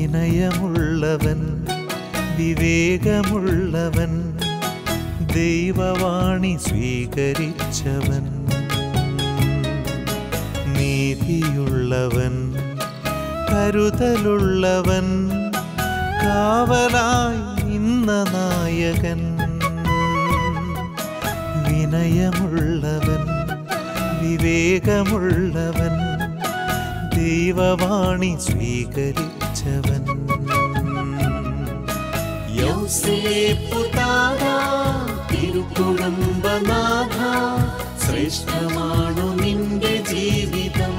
വിനയമുള്ളവൻ വിവേകമുള്ളവൻ ദൈവവാണി സ്വീകരിച്ചവൻ നീതിയുള്ളവൻ കരുതലുള്ളവൻ കാവലായി നിന്ന നായകൻ വിനയമുള്ളവൻ വിവേകമുള്ളവൻ ദൈവവാണി സ്വീകരിച്ചവൻ യൗസേപ്പുതാര തിരുക്കുടുംബനാഥ ശ്രേഷ്ഠമാണു നിന്റെ ജീവിതം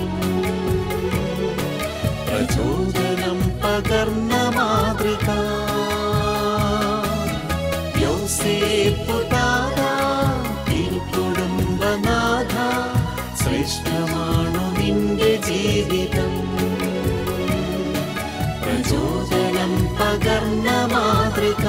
പ്രചോദനം പകർന്ന മാതൃക യൗസേപ്പുതാര തിരുക്കുടുംബനാഥ ശ്രേഷ്ഠമാണു നിന്റെ ജീവിതം പ്രചോദനം പകർന്ന മാതൃക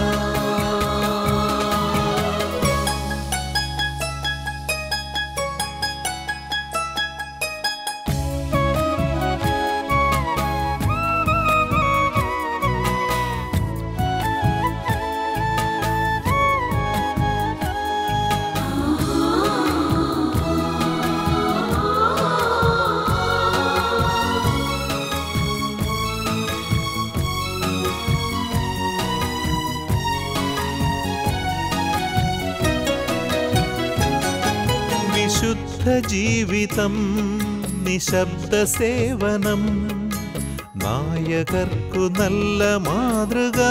വിശുദ്ധ ജീവിതം നിശബ്ദ സേവനം നായകർക്കു നല്ല മാതൃക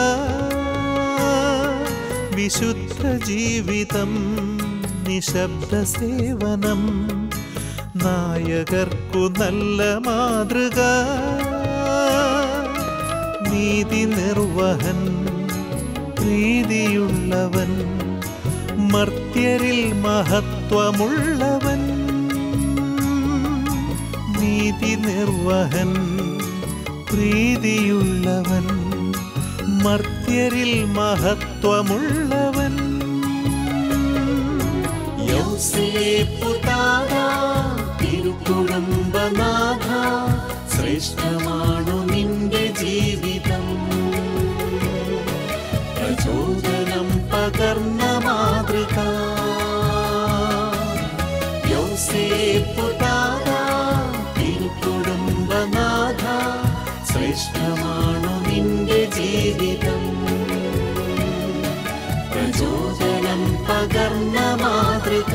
വിശുദ്ധ ജീവിതം നിശബ്ദ സേവനം നായകർക്കു നല്ല മാതൃക നീതി നിർവഹൻ പ്രീതിയുള്ളവൻ മർത്യരിൽ മഹത്വമുള്ളവൻ നീതി നിർവഹൻ പ്രീതിയുള്ളവൻ മർത്യരിൽ മഹത്വമുള്ളവൻ യൗസേപ്പുതാര തിരുക്കുടുംബനാഥ ശ്രേഷ്ഠമാണു നിന്റെ ജീവിതം പ്രചോദനം പകർന്ന മാതൃക യൗസേപ്പുതാര തിരുക്കുടുംബനാഥ ശ്രേഷ്ഠമാണു നിന്റെ ജീവിതം പ്രചോദനം പകർന്ന മാതൃക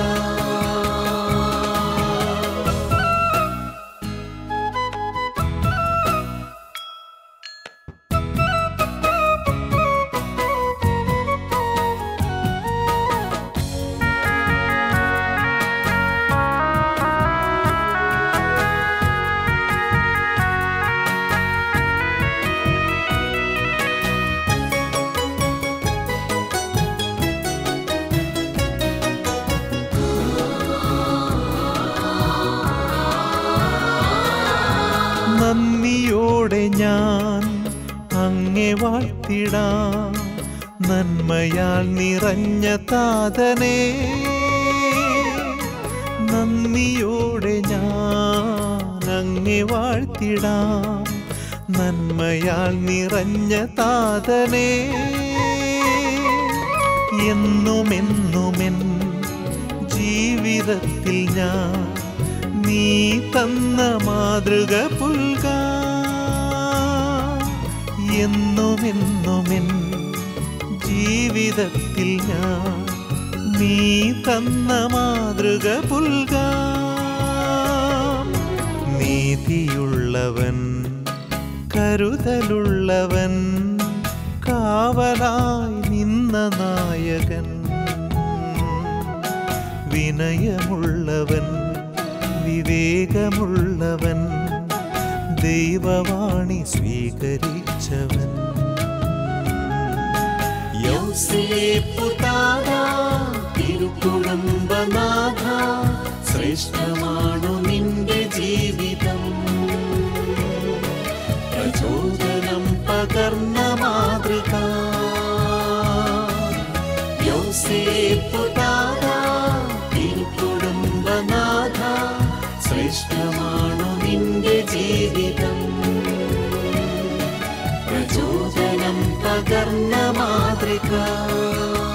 നന്ദിയോടെ ഞാൻ അങ്ങെ വാഴ്ത്തിടാം നന്മയാൽ നിറഞ്ഞ താതനെ നന്ദിയോടെ ഞാൻ അങ്ങെ വാഴ്ത്തിടാം നന്മയാൽ നിറഞ്ഞ താതനെ എന്നുമെന്നുമെൻ ജീവിതത്തിൽ ഞാൻ നീ തന്ന മാതൃക പുൽക എന്നുമെന്നുമെൻ ജീവിതത്തിൽ ഞാൻ നീ തന്ന മാതൃക പുൽക നീതിയുള്ളവൻ കരുതലുള്ളവൻ കാവലായി നിന്ന നായകൻ വിനയമുള്ളവൻ വിവേകമുള്ളവൻ ദൈവവാണി സ്വീകരിച്ചവൻ യൗസേപ്പുതാര തിരുക്കുടുംബനാഥ ശ്രേഷ്ഠമാണു നിന്റെ ജീവിതം പ്രചോദനം പകർന്ന മാതൃക യൗസേപ്പുതാര തിരുക്കുടുംബനാഥ ശ്രേഷ്ഠമാണു നിന്റെ ജീവിതം പ്രചോദനം പകർന്ന മാതൃക